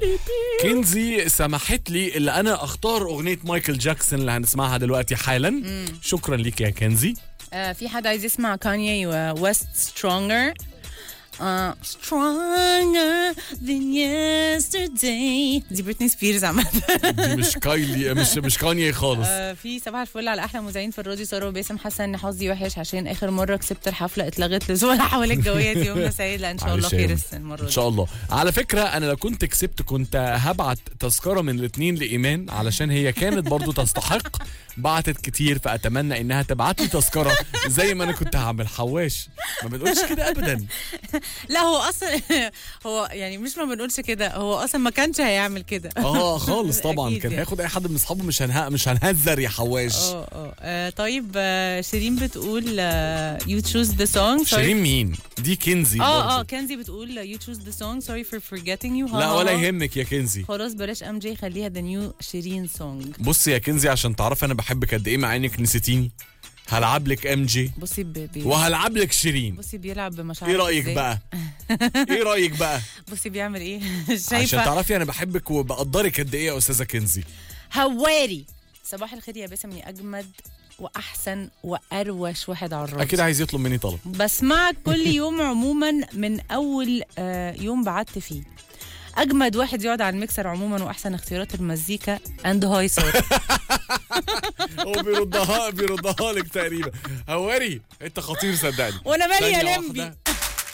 كنزي سمحت لي اللي انا اختار اغنيه مايكل جاكسون اللي هنسمعها دلوقتي حالا شكرا ليك يا كنزي آه في حد عايز يسمع كانيي وويست سترونجر Uh, stronger than yesterday دي بريتني سبيرز عامة دي مش كايلي مش مش كانيي خالص آه، في صباح الفل على احلى مذيعين في الراديو ساره وباسم حاسه ان حظي وحش عشان اخر مره كسبت الحفله اتلغت لزوم الاحوال الجويه دي يومنا سعيد لا ان شاء الله معلش يا خير يوم. السنه المره ان دي شاء الله على فكره انا لو كنت كسبت كنت هبعت تذكره من الاثنين لايمان علشان هي كانت برضو تستحق بعتت كتير فاتمنى انها تبعت لي تذكره زي ما انا كنت هعمل حواش ما بنقولش كده ابدا لا هو اصلا هو يعني مش ما بنقولش كده هو اصلا ما كانش هيعمل كده اه خالص طبعا أكيد كان يعني. هياخد اي حد من اصحابه مش هنه... مش هنهزر يا حواش اه اه آه، طيب آه، شيرين بتقول يو تشوز ذا سونج شيرين مين دي كنزي اه اه برضو. كنزي بتقول يو تشوز ذا سونج سوري فور forgetting يو لا ولا يهمك يا كنزي خلاص بلاش ام جي خليها ذا نيو شيرين سونج بصي يا كنزي عشان تعرفي انا بحبك قد ايه مع انك نسيتيني هلعب لك ام جي بصي بي بي وهلعب لك شيرين بصي بيلعب بمشاعر ايه رايك بقى ايه رايك بقى بصي بيعمل ايه عشان شايفه تعرفي انا بحبك وبقدرك قد ايه يا استاذه كنزي هواري صباح الخير يا باسم يا اجمد واحسن واروش واحد على الراديو اكيد عايز يطلب مني طلب بسمعك كل يوم عموما من اول آه، يوم بعت فيه اجمد واحد يقعد على الميكسر عموما واحسن اختيارات المزيكا اند هايسر هو بيردها بيردها لك تقريبا هواري انت خطير صدقني وانا مالي ثانية يا لمبي واحدة.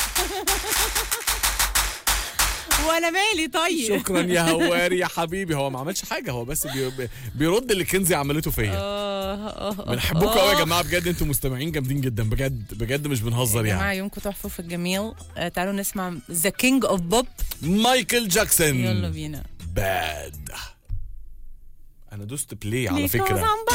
وانا مالي طيب شكرا يا هواري يا حبيبي هو ما عملش حاجه هو بس بي- بيرد اللي كنزي عملته فيا اه اه بنحبكم قوي يا جماعه بجد انتوا مستمعين جامدين جدا بجد بجد مش بنهزر يا جماعه يعني يومكم تحفه في الجميل آه تعالوا نسمع ذا كينج اوف بوب مايكل جاكسون يلا بينا باد انا دوست بلاي على Because فكره I'm